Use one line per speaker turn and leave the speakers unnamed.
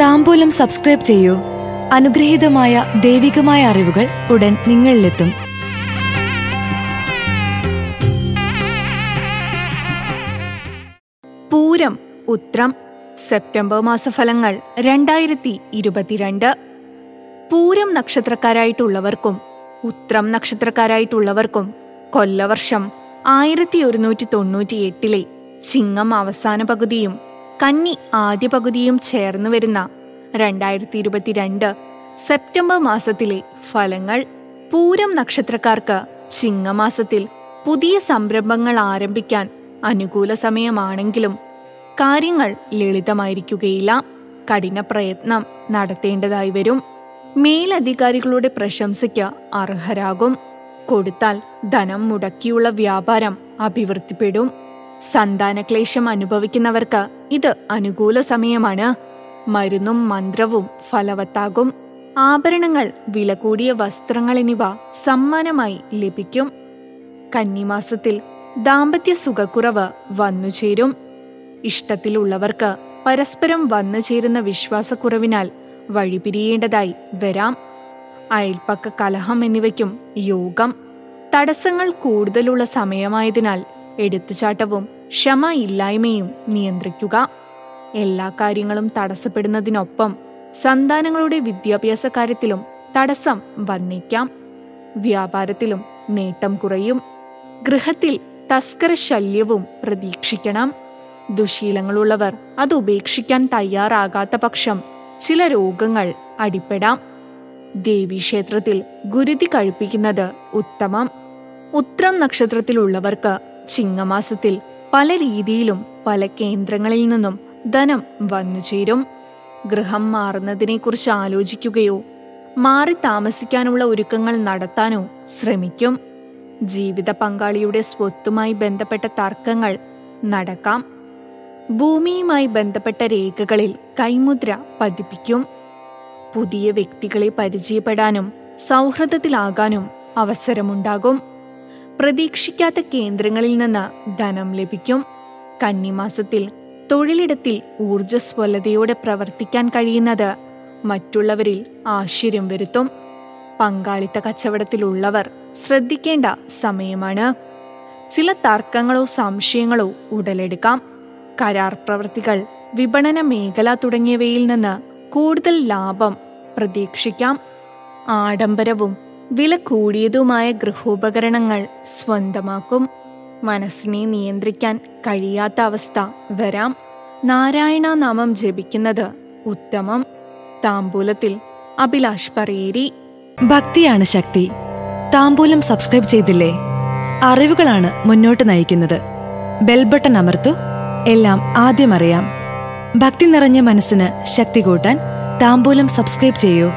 താമ്പൂലം subscribe ചെയ്യൂ അനുഗ്രഹീതമായ ദൈവികമായ അറിവുകൾ ഉടൻ നിങ്ങളിലെത്തും
പൂരം ഉത്രം സെപ്റ്റംബർ മാസഫലങ്ങൾ രണ്ടായിരത്തി ഇരുപത്തിരണ്ട് പൂരം നക്ഷത്രക്കാരായിട്ടുള്ളവർക്കും ഉത്രം നക്ഷത്രക്കാരായിട്ടുള്ളവർക്കും കൊല്ലവർഷം ആയിരത്തി ഒരുന്നൂറ്റി തൊണ്ണൂറ്റി എട്ടിലെ ചിങ്ങം അവസാന പകുതിയും കന്നി ആദ്യ പകുതിയും ചേർന്ന് വരുന്ന രണ്ടായിരത്തി ഇരുപത്തിരണ്ട് സെപ്റ്റംബർ മാസത്തിലെ ഫലങ്ങൾ പൂരം നക്ഷത്രക്കാർക്ക് ചിങ്ങമാസത്തിൽ പുതിയ സംരംഭങ്ങൾ ആരംഭിക്കാൻ അനുകൂല സമയമാണെങ്കിലും കാര്യങ്ങൾ ലളിതമായിരിക്കുകയില്ല കഠിന പ്രയത്നം നടത്തേണ്ടതായി വരും മേലധികാരികളുടെ പ്രശംസയ്ക്ക് അർഹരാകും കൊടുത്താൽ ധനം മുടക്കിയുള്ള വ്യാപാരം അഭിവൃദ്ധിപ്പെടും സന്താനക്ലേശം അനുഭവിക്കുന്നവർക്ക് ഇത് അനുകൂല സമയമാണ് മരുന്നും മന്ത്രവും ഫലവത്താകും ആഭരണങ്ങൾ വില കൂടിയ വസ്ത്രങ്ങൾ എന്നിവ സമ്മാനമായി ലഭിക്കും കന്നിമാസത്തിൽ ദാമ്പത്യ സുഖക്കുറവ് വന്നുചേരും ഇഷ്ടത്തിലുള്ളവർക്ക് പരസ്പരം വന്നു ചേരുന്ന വിശ്വാസക്കുറവിനാൽ വഴിപിരിയേണ്ടതായി വരാം അയൽപ്പക്ക കലഹം എന്നിവയ്ക്കും യോഗം തടസ്സങ്ങൾ കൂടുതലുള്ള സമയമായതിനാൽ എടുത്തുചാട്ടവും ക്ഷമ ഇല്ലായ്മയും നിയന്ത്രിക്കുക എല്ലാ കാര്യങ്ങളും തടസ്സപ്പെടുന്നതിനൊപ്പം സന്താനങ്ങളുടെ വിദ്യാഭ്യാസ കാര്യത്തിലും തടസ്സം വന്നേക്കാം വ്യാപാരത്തിലും നേട്ടം കുറയും ഗൃഹത്തിൽ തസ്കര ശല്യവും പ്രതീക്ഷിക്കണം ദുശീലങ്ങളുള്ളവർ അത് ഉപേക്ഷിക്കാൻ തയ്യാറാകാത്ത പക്ഷം ചില രോഗങ്ങൾ അടിപ്പെടാം ദേവീക്ഷേത്രത്തിൽ ഗുരുതി കഴിപ്പിക്കുന്നത് ഉത്തമം ഉത്രം നക്ഷത്രത്തിലുള്ളവർക്ക് ചിങ്ങമാസത്തിൽ പല രീതിയിലും പല കേന്ദ്രങ്ങളിൽ നിന്നും ധനം വന്നുചേരും ഗൃഹം മാറുന്നതിനെക്കുറിച്ച് ആലോചിക്കുകയോ മാറി താമസിക്കാനുള്ള ഒരുക്കങ്ങൾ നടത്താനോ ശ്രമിക്കും ജീവിത പങ്കാളിയുടെ സ്വത്തുമായി ബന്ധപ്പെട്ട തർക്കങ്ങൾ നടക്കാം ഭൂമിയുമായി ബന്ധപ്പെട്ട രേഖകളിൽ കൈമുദ്ര പതിപ്പിക്കും പുതിയ വ്യക്തികളെ പരിചയപ്പെടാനും സൗഹൃദത്തിലാകാനും അവസരമുണ്ടാകും പ്രതീക്ഷിക്കാത്ത കേന്ദ്രങ്ങളിൽ നിന്ന് ധനം ലഭിക്കും കന്നിമാസത്തിൽ തൊഴിലിടത്തിൽ ഊർജ്ജസ്വലതയോടെ പ്രവർത്തിക്കാൻ കഴിയുന്നത് മറ്റുള്ളവരിൽ ആശ്ചര്യം വരുത്തും പങ്കാളിത്ത കച്ചവടത്തിലുള്ളവർ ശ്രദ്ധിക്കേണ്ട സമയമാണ് ചില തർക്കങ്ങളോ സംശയങ്ങളോ ഉടലെടുക്കാം കരാർ പ്രവൃത്തികൾ വിപണന മേഖല തുടങ്ങിയവയിൽ നിന്ന് കൂടുതൽ ലാഭം പ്രതീക്ഷിക്കാം ആഡംബരവും വില കൂടിയതുമായ ഗൃഹോപകരണങ്ങൾ സ്വന്തമാക്കും മനസ്സിനെ നിയന്ത്രിക്കാൻ കഴിയാത്ത അവസ്ഥ വരാം നാരായണ നാമം ജപിക്കുന്നത് ഉത്തമം താമ്പൂലത്തിൽ അഭിലാഷ് പറയേരി
ഭക്തിയാണ് ശക്തി താമ്പൂലം സബ്സ്ക്രൈബ് ചെയ്തില്ലേ അറിവുകളാണ് മുന്നോട്ട് നയിക്കുന്നത് ബെൽബട്ടൺ അമർത്തു എല്ലാം ആദ്യം അറിയാം ഭക്തി നിറഞ്ഞ മനസ്സിന് ശക്തി കൂട്ടാൻ താമ്പൂലം സബ്സ്ക്രൈബ് ചെയ്യൂ